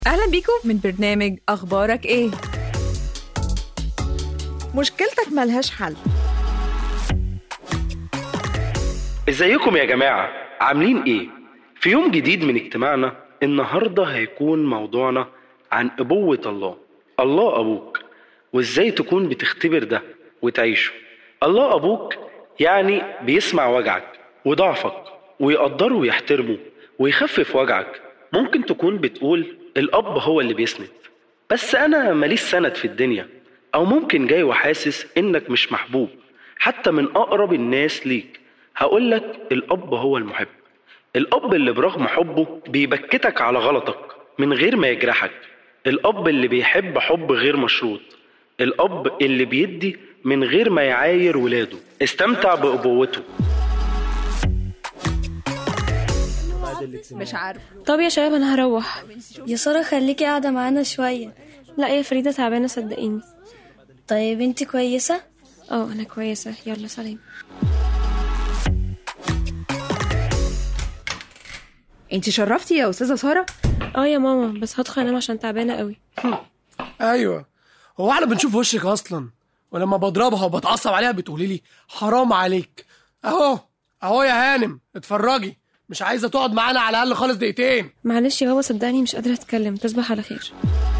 أهلا بيكم من برنامج أخبارك إيه؟ مشكلتك ملهاش حل ازيكم يا جماعة عاملين ايه؟ في يوم جديد من اجتماعنا النهاردة هيكون موضوعنا عن أبوة الله الله أبوك وازاي تكون بتختبر ده وتعيشه الله أبوك يعني بيسمع وجعك وضعفك ويقدره ويحترمه ويخفف وجعك ممكن تكون بتقول الأب هو اللي بيسند بس أنا ماليش سند في الدنيا أو ممكن جاي وحاسس إنك مش محبوب حتى من أقرب الناس ليك هقولك الأب هو المحب الأب اللي برغم حبه بيبكتك على غلطك من غير ما يجرحك الأب اللي بيحب حب غير مشروط الأب اللي بيدي من غير ما يعاير ولاده استمتع بأبوته مش عارف طب يا شباب انا هروح يا سارة خليكي قاعدة معانا شوية لا يا فريدة تعبانة صدقيني طيب انتي كويسة؟ اه انا كويسة يلا سلام انت شرفتي يا أستاذة سارة؟ اه يا ماما بس هدخل انام عشان تعبانة قوي ايوه هو احنا بنشوف وشك اصلا ولما بضربها وبتعصب عليها بتقولي لي حرام عليك اهو اهو يا هانم اتفرجي مش عايزه تقعد معانا على الاقل خالص دقيقتين معلش يا بابا صدقني مش قادرة اتكلم تصبح على خير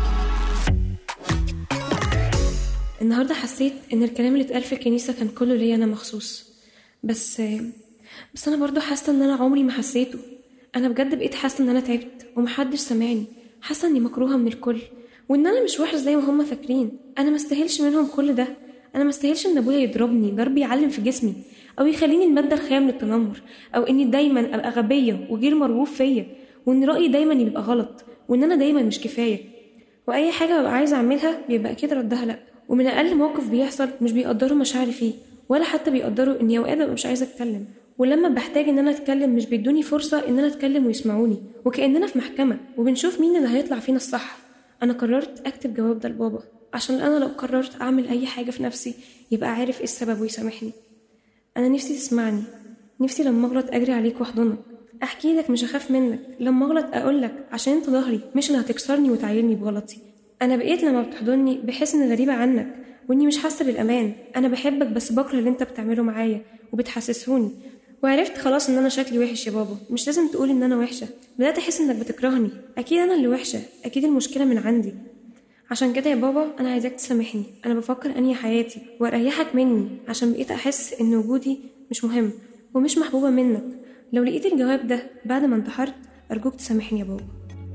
النهاردة حسيت ان الكلام اللي اتقال في الكنيسة كان كله ليا انا مخصوص بس بس انا برضو حاسة ان انا عمري ما حسيته انا بجد بقيت حاسة ان انا تعبت ومحدش سامعني حاسة اني مكروهة من الكل وان انا مش وحش زي ما هما فاكرين انا ما استاهلش منهم كل ده انا ما استاهلش ان ابويا يضربني ضرب يعلم في جسمي او يخليني الماده الخام للتنمر او اني دايما ابقى غبيه وغير مرغوب فيا وان رايي دايما يبقى غلط وان انا دايما مش كفايه واي حاجه ببقى عايزه اعملها بيبقى اكيد ردها لا ومن اقل موقف بيحصل مش بيقدروا مشاعري فيه ولا حتى بيقدروا اني اوقات ببقى مش عايزه اتكلم ولما بحتاج ان انا اتكلم مش بيدوني فرصه ان انا اتكلم ويسمعوني وكاننا في محكمه وبنشوف مين اللي هيطلع فينا الصح انا قررت اكتب جواب ده لبابا عشان انا لو قررت اعمل اي حاجه في نفسي يبقى عارف ايه السبب ويسامحني انا نفسي تسمعني نفسي لما اغلط اجري عليك واحضنك احكي لك مش هخاف منك لما اغلط اقول لك عشان انت ظهري مش اللي هتكسرني وتعايرني بغلطي انا بقيت لما بتحضني بحس اني غريبه عنك واني مش حاسه بالامان انا بحبك بس بكره اللي انت بتعمله معايا وبتحسسهوني وعرفت خلاص ان انا شكلي وحش يا بابا مش لازم تقول ان انا وحشه بدات احس انك بتكرهني اكيد انا اللي وحشه اكيد المشكله من عندي عشان كده يا بابا انا عايزاك تسامحني انا بفكر انهي حياتي واريحك مني عشان بقيت احس ان وجودي مش مهم ومش محبوبه منك لو لقيت الجواب ده بعد ما انتحرت ارجوك تسامحني يا بابا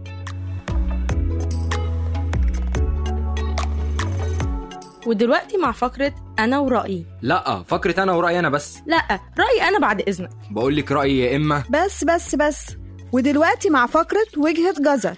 ودلوقتي مع فقرة أنا ورأيي لا فكرة انا ورأيي انا بس لا رأيي أنا بعد إذنك بقول لك رأيي يا اما بس بس بس ودلوقتي مع فقرة وجهة جزر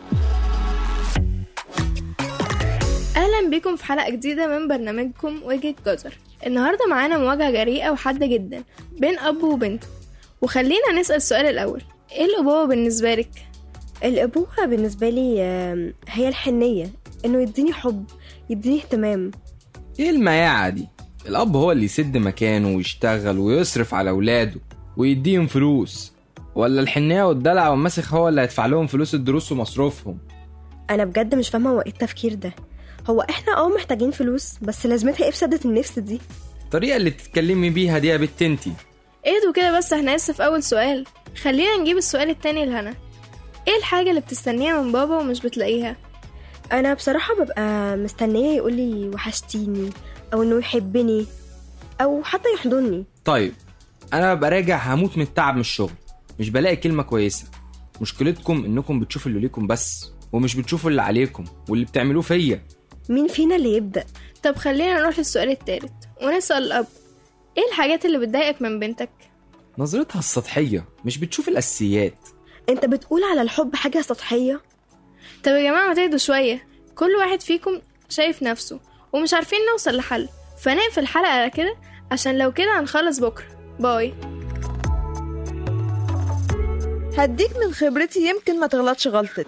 اهلا بكم في حلقه جديده من برنامجكم وجهه جزر النهارده معانا مواجهه جريئه وحاده جدا بين اب وبنته وخلينا نسال السؤال الاول ايه الابوه بالنسبه لك الأبوة بالنسبة لي آم، هي الحنية إنه يديني حب يديني اهتمام ايه المياعة دي الاب هو اللي يسد مكانه ويشتغل ويصرف على اولاده ويديهم فلوس ولا الحنية والدلع والمسخ هو اللي هيدفع لهم فلوس الدروس ومصروفهم أنا بجد مش فاهمة هو إيه التفكير ده هو إحنا أه محتاجين فلوس بس لازمتها إيه في سدة النفس دي الطريقة اللي بتتكلمي بيها دي يا بت انتي اهدوا كده بس احنا لسه في اول سؤال خلينا نجيب السؤال التاني لهنا ايه الحاجه اللي بتستنيها من بابا ومش بتلاقيها أنا بصراحة ببقى مستنية يقولي وحشتيني أو إنه يحبني أو حتى يحضني طيب انا ببقى راجع هموت من التعب من الشغل مش بلاقي كلمة كويسة مشكلتكم انكم بتشوفوا اللي ليكم بس ومش بتشوفوا اللي عليكم واللي بتعملوه فيا مين فينا اللي يبدأ طب خلينا نروح للسؤال التالت ونسال الاب ايه الحاجات اللي بتضايقك من بنتك نظرتها السطحية مش بتشوف الأساسيات أنت بتقول على الحب حاجة سطحية طب يا جماعه ما تهدوا شويه كل واحد فيكم شايف نفسه ومش عارفين نوصل لحل فنقفل الحلقه على كده عشان لو كده هنخلص بكره باي هديك من خبرتي يمكن ما تغلطش غلطتي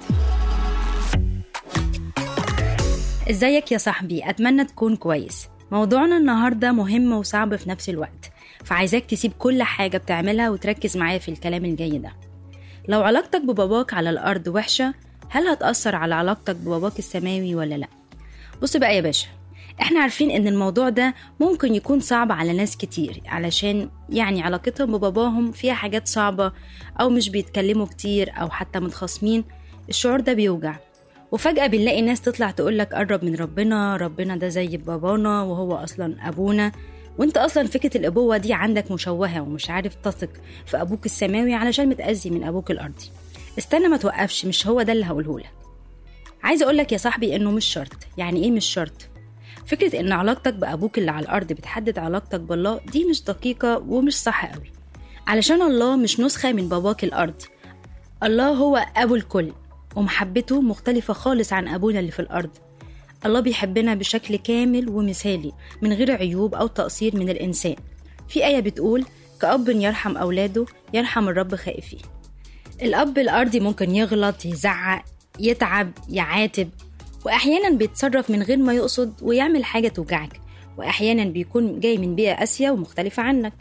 ازيك يا صاحبي اتمنى تكون كويس موضوعنا النهارده مهم وصعب في نفس الوقت فعايزاك تسيب كل حاجه بتعملها وتركز معايا في الكلام الجاي ده لو علاقتك بباباك على الارض وحشه هل هتأثر على علاقتك بباباك السماوي ولا لأ بص بقى يا باشا احنا عارفين ان الموضوع ده ممكن يكون صعب على ناس كتير علشان يعني علاقتهم بباباهم فيها حاجات صعبة او مش بيتكلموا كتير او حتى متخاصمين الشعور ده بيوجع وفجأة بنلاقي ناس تطلع تقولك قرب من ربنا ربنا ده زي بابانا وهو أصلا أبونا وانت أصلا فكرة الأبوة دي عندك مشوهة ومش عارف تثق في أبوك السماوي علشان متأذي من أبوك الأرضي استنى ما توقفش مش هو ده اللي هقولهولك عايزة أقولك يا صاحبي إنه مش شرط يعني إيه مش شرط فكرة إن علاقتك بأبوك اللي على الأرض بتحدد علاقتك بالله دي مش دقيقة ومش صح قوي علشان الله مش نسخة من باباك الأرضي الله هو أبو الكل ومحبته مختلفة خالص عن أبونا اللي في الأرض الله بيحبنا بشكل كامل ومثالي من غير عيوب أو تقصير من الإنسان في آية بتقول كأب يرحم أولاده يرحم الرب خائفيه الأب الأرضي ممكن يغلط يزعق يتعب يعاتب وأحيانا بيتصرف من غير ما يقصد ويعمل حاجة توجعك وأحيانا بيكون جاي من بيئة قاسية ومختلفة عنك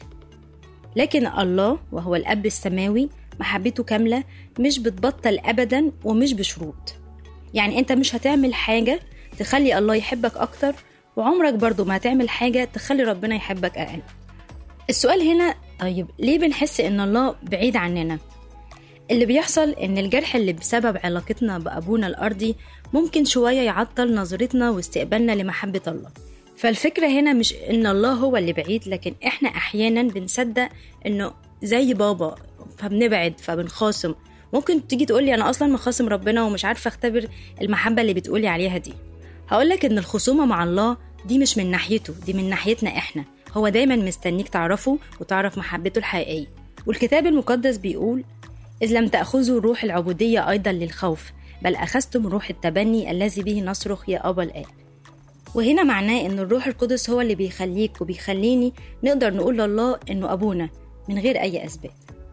لكن الله وهو الأب السماوي محبته كاملة مش بتبطل أبدا ومش بشروط يعني أنت مش هتعمل حاجة تخلي الله يحبك أكتر وعمرك برضو ما هتعمل حاجة تخلي ربنا يحبك أقل السؤال هنا طيب ليه بنحس إن الله بعيد عننا؟ اللي بيحصل إن الجرح اللي بسبب علاقتنا بأبونا الأرضي ممكن شوية يعطل نظرتنا واستقبالنا لمحبة الله فالفكرة هنا مش إن الله هو اللي بعيد لكن إحنا أحيانا بنصدق إنه زي بابا فبنبعد فبنخاصم ممكن تيجي تقولي أنا أصلا مخاصم ربنا ومش عارفة أختبر المحبة اللي بتقولي عليها دي هقولك إن الخصومة مع الله دي مش من ناحيته دي من ناحيتنا إحنا هو دايما مستنيك تعرفه وتعرف محبته الحقيقية والكتاب المقدس بيقول إذ لم تأخذوا روح العبودية أيضا للخوف بل أخذتم روح التبني الذي به نصرخ يا أبا الآب وهنا معناه إن الروح القدس هو اللي بيخليك وبيخليني نقدر نقول لله إنه أبونا من غير أي أسباب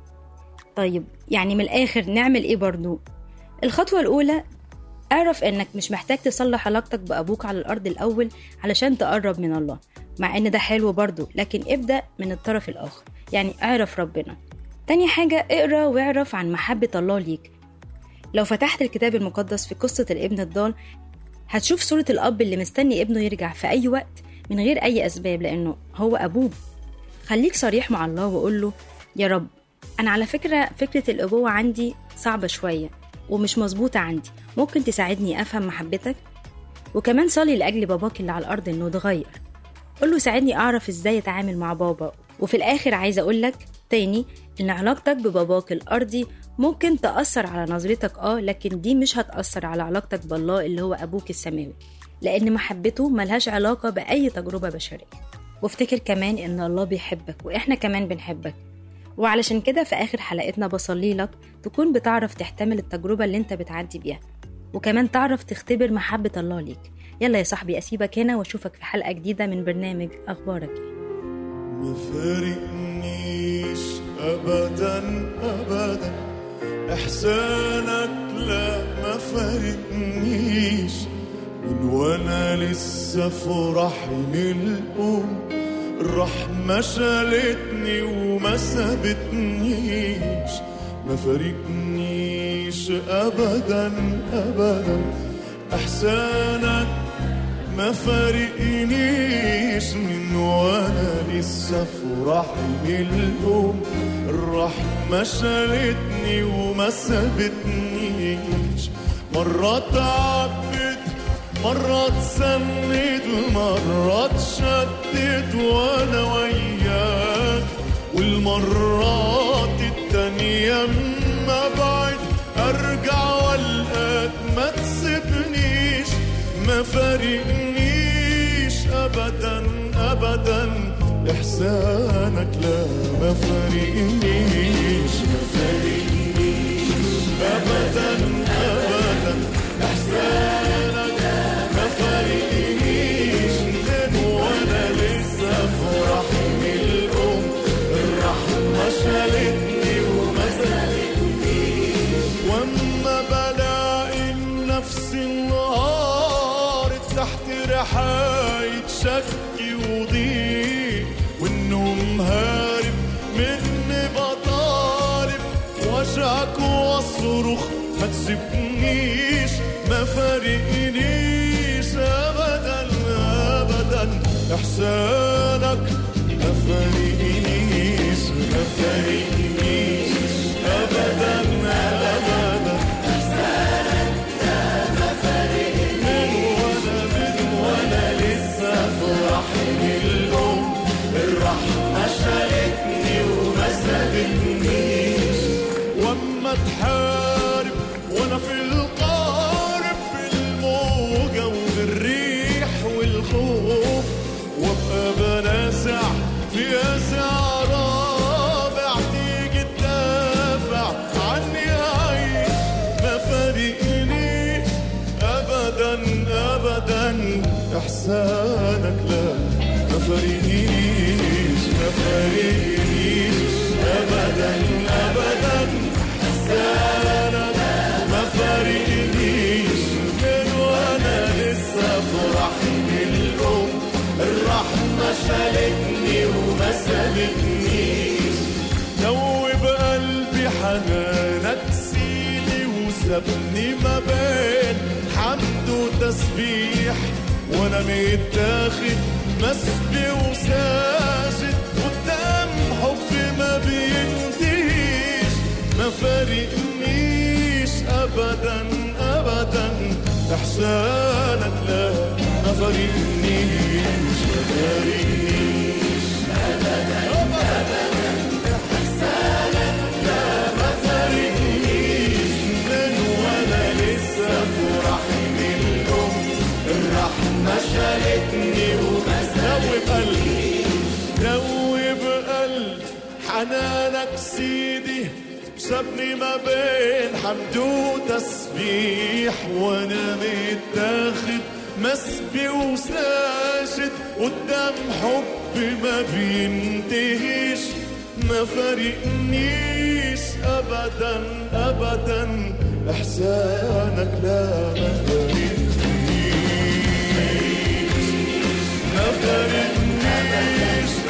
طيب يعني من الآخر نعمل إيه برضو؟ الخطوة الأولى اعرف إنك مش محتاج تصلح علاقتك بأبوك على الأرض الأول علشان تقرب من الله مع إن ده حلو برضو لكن ابدأ من الطرف الآخر يعني اعرف ربنا تاني حاجة اقرا واعرف عن محبة الله ليك لو فتحت الكتاب المقدس في قصة الابن الضال هتشوف صورة الأب اللي مستني ابنه يرجع في أي وقت من غير أي أسباب لأنه هو أبوه خليك صريح مع الله وقول له يا رب أنا على فكرة فكرة الأبوة عندي صعبة شوية ومش مظبوطة عندي ممكن تساعدني أفهم محبتك وكمان صلي لأجل باباك اللي على الأرض إنه اتغير قول له ساعدني أعرف إزاي أتعامل مع بابا وفي الآخر عايزة أقولك تاني إن علاقتك بباباك الأرضي ممكن تأثر على نظرتك آه لكن دي مش هتأثر على علاقتك بالله اللي هو أبوك السماوي لأن محبته ملهاش علاقة بأي تجربة بشرية وافتكر كمان إن الله بيحبك وإحنا كمان بنحبك وعلشان كده في آخر حلقتنا بصلي لك تكون بتعرف تحتمل التجربة اللي انت بتعدي بيها وكمان تعرف تختبر محبة الله ليك يلا يا صاحبي أسيبك هنا وأشوفك في حلقة جديدة من برنامج أخبارك إيه ما فارقنيش ابدا ابدا احسانك لا ما فارقنيش من وانا لسه في رحم الام الرحمة شالتني وما سابتنيش ما فارقنيش ابدا ابدا احسانك ما فارقنيش من وانا لسه في رحم الام الرحمة شالتني وما سابتنيش مرة تعبت مرة اتسند مرة اتشدد وانا وياك والمرات التانية اما بعد ارجع والقاك ما تسيبنيش ما فارقنيش ابدا ابدا احسانك لا ما فارقنيش ما فارقنيش ابدا ابدا احسانك ما فارقنيش من وانا لسه في رحم الام الرحمه شالتني وما سالتنيش واما بلاقي نفسي النهار تحت رحاية شك وضيق والنوم هارب مني بطالب وجعك واصرخ ما تسيبنيش ما فارقنيش ابدا ابدا احسانك ما فارقنيش ما فارقنيش ابدا ابدا من وانا من وانا لسه في رحم الام الرحمه شالتني وما سابتنيش واما تحارب وانا في القارب في الموجه وفي الريح والخوف وابقى بنازع في ازع رابع تيجي تدافع عني عايش ما فارقنيش ابدا ابدا احسانك لا ما فارقنيش ما فارقنيش ابدا ابدا احسانك ما فارقنيش من وانا لسه في رحم الام الرحمه شالتني وما سابتنيش دوب قلبي حنانك سيدي وسابني ما بين حمد وتسبيح وانا متاخد مسبي وساجد قدام حب ما بينتهيش ما فارقنيش ابدا ابدا احسانك لا ما فارقنيش ما فارقنيش احسانك لا ما فارقنيش من وانا لسه في رحم الام الرحمه شالتني وما دوب قلبي دوب قلبي حنانك سيدي سابني ما بين حمد وتسبيح وانا متاخد مسبي وساجد قدام حب ما بينتهيش ما فارقنيش ابدا ابدا احسانك لا ما فارقنيش ما فارقنيش